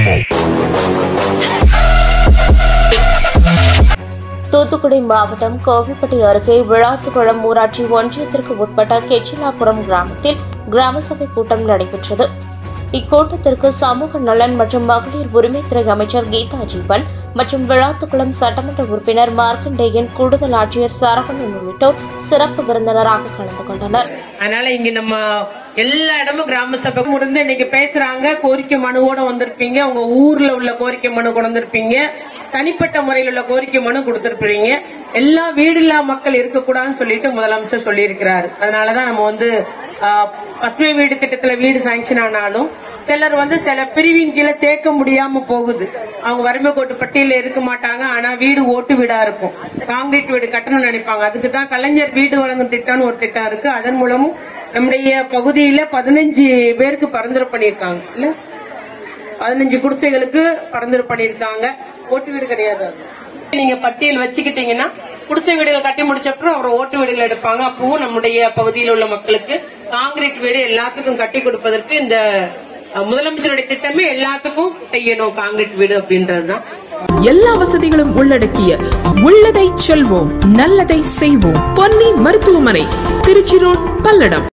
Chilmo. Thoothukudi மாவட்டம் கோவில்பட்டி அருகே விழாத்துக்குளம் ஊராட்சி ஒன்றியத்திற்கு உட்பட்ட கெச்சிலாபுரம் கிராமத்தில் கிராம சபை கூட்டம் நடைபெற்றது இக்கூட்டத்திற்கு சமூக நலன் மற்றும் மகளிர் உரிமைத்துறை அமைச்சர் கீதா ஜீவன் மற்றும் விழாத்துக்குளம் சட்டமன்ற உறுப்பினர் மார்க்கண்டேயன் கூடுதல் ஆட்சியர் சரவணன் உள்ளிட்டோர் சிறப்பு விருந்தினராக கலந்து கொண்டனர் அதனால இங்க நம்ம எல்லா இடமும் கிராம சபை முடிந்து இன்னைக்கு பேசுறாங்க கோரிக்கை மனுவோட வந்திருப்பீங்க உங்க ஊர்ல உள்ள கோரிக்கை மனு கொண்டு வந்திருப்பீங்க தனிப்பட்ட முறையில் உள்ள கோரிக்கை மனு கொடுத்திருப்பீங்க எல்லா வீடில்லா மக்கள் இருக்கக்கூடாதுன்னு சொல்லிட்டு முதலமைச்சர் சொல்லியிருக்கிறாரு அதனாலதான் நம்ம வந்து ஆஹ், பசுமை வீடு திட்டத்துல வீடு சாங்ஷன் ஆனாலும் சிலர் வந்து சில பிரிவின் கீழே சேர்க்க முடியாம போகுது அவங்க வறுமை கோட்டு பட்டியல இருக்க மாட்டாங்க ஆனா வீடு ஓட்டு வீடா இருக்கும் காங்கிரீட் வீடு கட்டணும்னு நினைப்பாங்க அதுக்கு தான் கலைஞர் வீடு வழங்கும் திட்டம்னு ஒரு திட்டம் இருக்கு அதன் மூலமும் நம்முடைய பகுதியில பதினஞ்சு பேருக்கு பரிந்துரை பண்ணியிருக்காங்க இல்ல பதினஞ்சு குடிசைகளுக்கு பரிந்துரை பண்ணியிருக்காங்க ஓட்டு வீடு கிடையாது அது. நீங்க பட்டியல் வச்சுக்கிட்டீங்கன்னா குடிசை வீடுகள் கட்டி முடிச்ச அப்புறம் அவர் ஓட்டு வீடுகள் எடுப்பாங்க அப்பவும் நம்முடைய பகுதியில் உள்ள மக்களுக்கு காங்கிரீட் வீடு எல்லாத்துக்கும் கட்டி கொடுப்பதற்கு இந்த அஹ், முதலமைச்சருடைய திட்டமே எல்லாத்துக்கும் செய்யணும் காங்கிரீட் வீடு அப்படின்றதுதான் எல்லா வசதிகளும் உள்ளடக்கிய உள்ளதை செல்வோம் நல்லதை செய்வோம் பொன்னி மருத்துவமனை திருச்சி ரோட் பல்லடம்